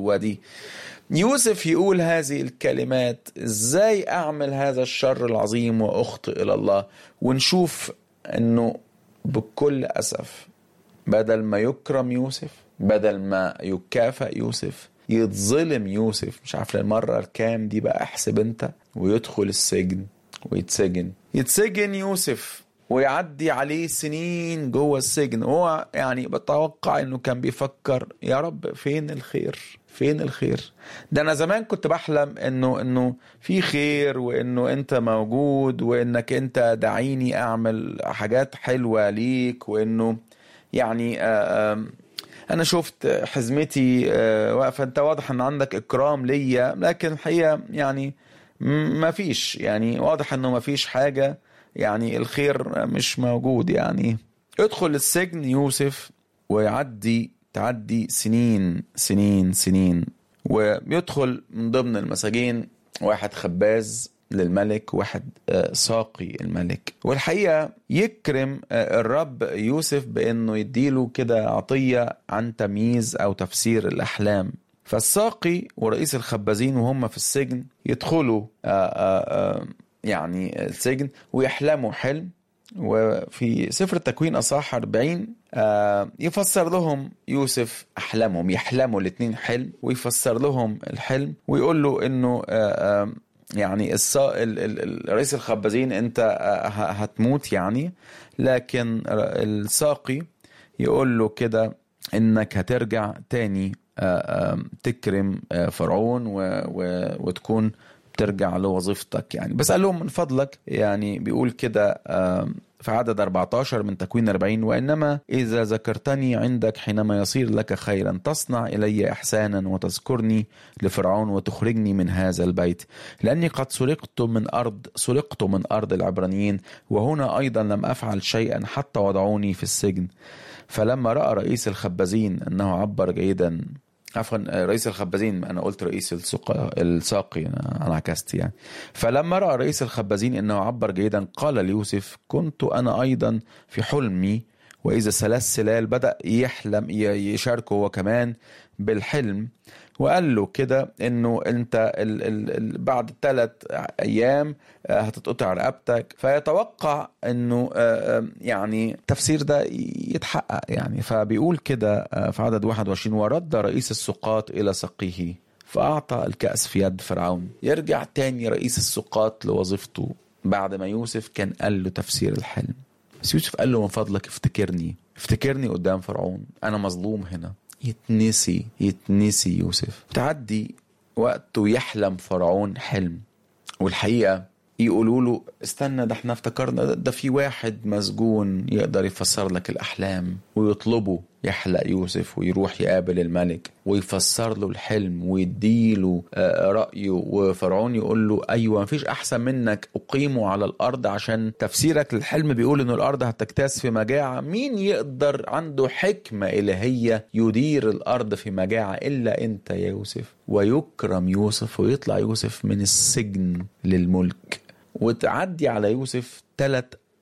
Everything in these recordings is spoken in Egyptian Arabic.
الحلوة دي يوسف يقول هذه الكلمات ازاي اعمل هذا الشر العظيم واخطئ الى الله ونشوف انه بكل اسف بدل ما يكرم يوسف بدل ما يكافئ يوسف يتظلم يوسف مش عارف المرة الكام دي بقى احسب انت ويدخل السجن ويتسجن يتسجن يوسف ويعدي عليه سنين جوه السجن هو يعني بتوقع انه كان بيفكر يا رب فين الخير فين الخير ده انا زمان كنت بحلم انه انه في خير وانه انت موجود وانك انت دعيني اعمل حاجات حلوه ليك وانه يعني آآ انا شفت حزمتي واقفه انت واضح ان عندك اكرام ليا لكن الحقيقه يعني ما فيش يعني واضح انه ما فيش حاجه يعني الخير مش موجود يعني ادخل السجن يوسف ويعدي تعدي سنين سنين سنين ويدخل من ضمن المساجين واحد خباز للملك واحد ساقي الملك والحقيقة يكرم الرب يوسف بأنه يديله كده عطية عن تمييز أو تفسير الأحلام فالساقي ورئيس الخبازين وهم في السجن يدخلوا يعني السجن ويحلموا حلم وفي سفر التكوين أصحاح 40 يفسر لهم يوسف أحلامهم يحلموا الاثنين حلم ويفسر لهم الحلم ويقول له إنه يعني الصا... رئيس الخبازين انت هتموت يعني لكن الساقي يقول له كده انك هترجع تاني تكرم فرعون و... و... وتكون ترجع لوظيفتك يعني بس قال لهم من فضلك يعني بيقول كده في عدد 14 من تكوين 40 وإنما إذا ذكرتني عندك حينما يصير لك خيرا تصنع إلي إحسانا وتذكرني لفرعون وتخرجني من هذا البيت لأني قد سرقت من أرض سرقت من أرض العبرانيين وهنا أيضا لم أفعل شيئا حتى وضعوني في السجن فلما رأى رئيس الخبازين أنه عبر جيدا عفوا رئيس الخبازين انا قلت رئيس الساقي انا عكست يعني فلما راى رئيس الخبازين انه عبر جيدا قال ليوسف كنت انا ايضا في حلمي واذا ثلاث سلال بدا يحلم يشاركه هو كمان بالحلم وقال له كده انه انت ال ال ال بعد ثلاث ايام هتتقطع رقبتك فيتوقع انه يعني التفسير ده يتحقق يعني فبيقول كده في عدد 21 ورد رئيس السقاط الى سقيه فاعطى الكاس في يد فرعون يرجع تاني رئيس السقاط لوظيفته بعد ما يوسف كان قال له تفسير الحلم بس يوسف قال له من فضلك افتكرني افتكرني قدام فرعون انا مظلوم هنا يتنسي يتنسي يوسف تعدي وقت ويحلم فرعون حلم والحقيقة يقولوا له استنى ده احنا افتكرنا ده, ده في واحد مسجون يقدر يفسر لك الأحلام ويطلبه يحلق يوسف ويروح يقابل الملك ويفسر له الحلم ويديله رأيه وفرعون يقول له أيوة مفيش أحسن منك أقيمه على الأرض عشان تفسيرك للحلم بيقول إن الأرض هتكتاس في مجاعة مين يقدر عنده حكمة إلهية يدير الأرض في مجاعة إلا أنت يا يوسف ويكرم يوسف ويطلع يوسف من السجن للملك وتعدي على يوسف ثلاث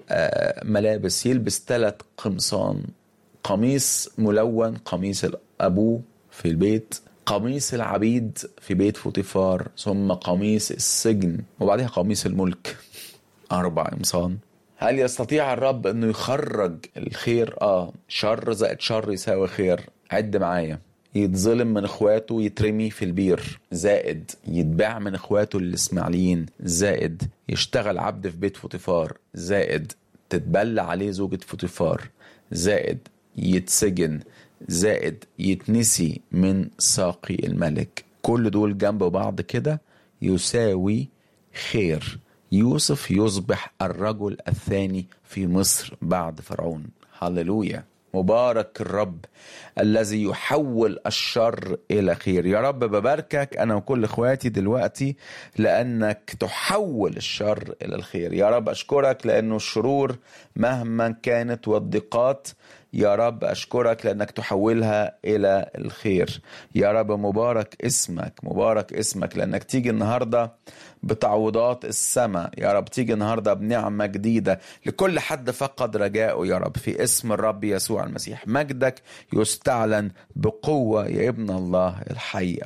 ملابس يلبس ثلاث قمصان قميص ملون قميص أبوه في البيت قميص العبيد في بيت فوتيفار ثم قميص السجن وبعدها قميص الملك أربع قمصان هل يستطيع الرب أنه يخرج الخير؟ آه شر زائد شر يساوي خير عد معايا يتظلم من اخواته يترمي في البير زائد يتباع من اخواته الاسماعيليين زائد يشتغل عبد في بيت فوتيفار زائد تتبلى عليه زوجة فوتيفار زائد يتسجن زائد يتنسي من ساقي الملك كل دول جنب بعض كده يساوي خير يوسف يصبح الرجل الثاني في مصر بعد فرعون هللويا مبارك الرب الذي يحول الشر الى خير يا رب بباركك انا وكل اخواتي دلوقتي لانك تحول الشر الى الخير يا رب اشكرك لانه الشرور مهما كانت والضيقات يا رب أشكرك لأنك تحولها إلى الخير يا رب مبارك اسمك مبارك اسمك لأنك تيجي النهاردة بتعويضات السماء يا رب تيجي النهاردة بنعمة جديدة لكل حد فقد رجائه يا رب في اسم الرب يسوع المسيح مجدك يستعلن بقوة يا ابن الله الحي